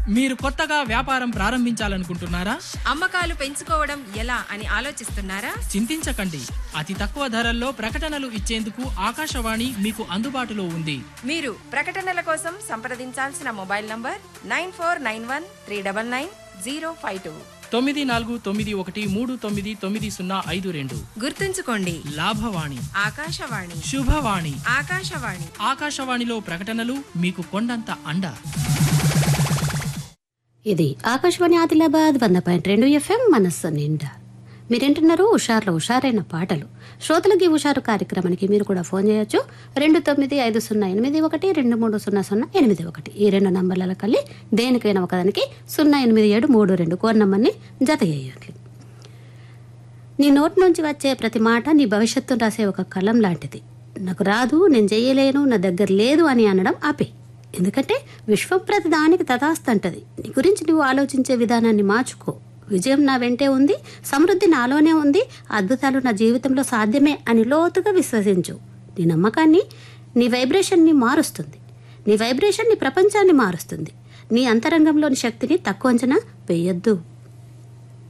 మీరు కొత్తగా వ్యాపారం ప్రారంభించాలనుకుంటున్నారా అమ్మకాలు పెంచుకోవడం ఎలా అని ఆలోచిస్తున్నారా చింతించకండి అతి తక్కువ ధరల్లో ప్రకటనలు ఇచ్చేందుకు ఆకాశవాణి మీకు అందుబాటులో ఉంది మీరు ప్రకటనల కోసం సంప్రదించాల్సిన mobile number nine four nine one three double nine zero five two తొమ్మిది నాలుగు తొమ్మిది ఒకటి మూడు తొమ్మిది తొమ్మిది సున్నా ఐదు రెండు గుర్తుంచుకోండి లాభవాణి ఆకాశవాణి శుభవాణి ఆకాశవాణి ఆకాశవాణిలో ప్రకటనలు మీకు కొండంత అండ ఇది ఆకాశవాణి ఆదిలాబాద్ వంద పాయింట్ రెండు ఎఫ్ఎం మనస్సు నిండా మీరేంటున్నారు హుషార్లో హుషారైన పాటలు శ్రోతలకి హుషారు కార్యక్రమానికి మీరు కూడా ఫోన్ చేయొచ్చు రెండు తొమ్మిది ఐదు సున్నా ఎనిమిది ఒకటి రెండు మూడు సున్నా సున్నా ఎనిమిది ఒకటి ఈ రెండు నంబర్ల కలిగి దేనికైనా ఒకదానికి సున్నా ఎనిమిది ఏడు మూడు రెండు కోర్ నంబర్ని జత చేయండి నీ నోటి నుంచి వచ్చే ప్రతి మాట నీ భవిష్యత్తును రాసే ఒక కలం లాంటిది నాకు రాదు నేను చెయ్యలేను నా దగ్గర లేదు అని అనడం ఆపే ఎందుకంటే విశ్వం ప్రతి దానికి తథాస్తంటది నీ గురించి నువ్వు ఆలోచించే విధానాన్ని మార్చుకో విజయం నా వెంటే ఉంది సమృద్ధి నాలోనే ఉంది అద్భుతాలు నా జీవితంలో సాధ్యమే అని లోతుగా విశ్వసించు నీ నమ్మకాన్ని నీ వైబ్రేషన్ని మారుస్తుంది నీ వైబ్రేషన్ నీ ప్రపంచాన్ని మారుస్తుంది నీ అంతరంగంలోని శక్తిని తక్కువ అంచనా వేయొద్దు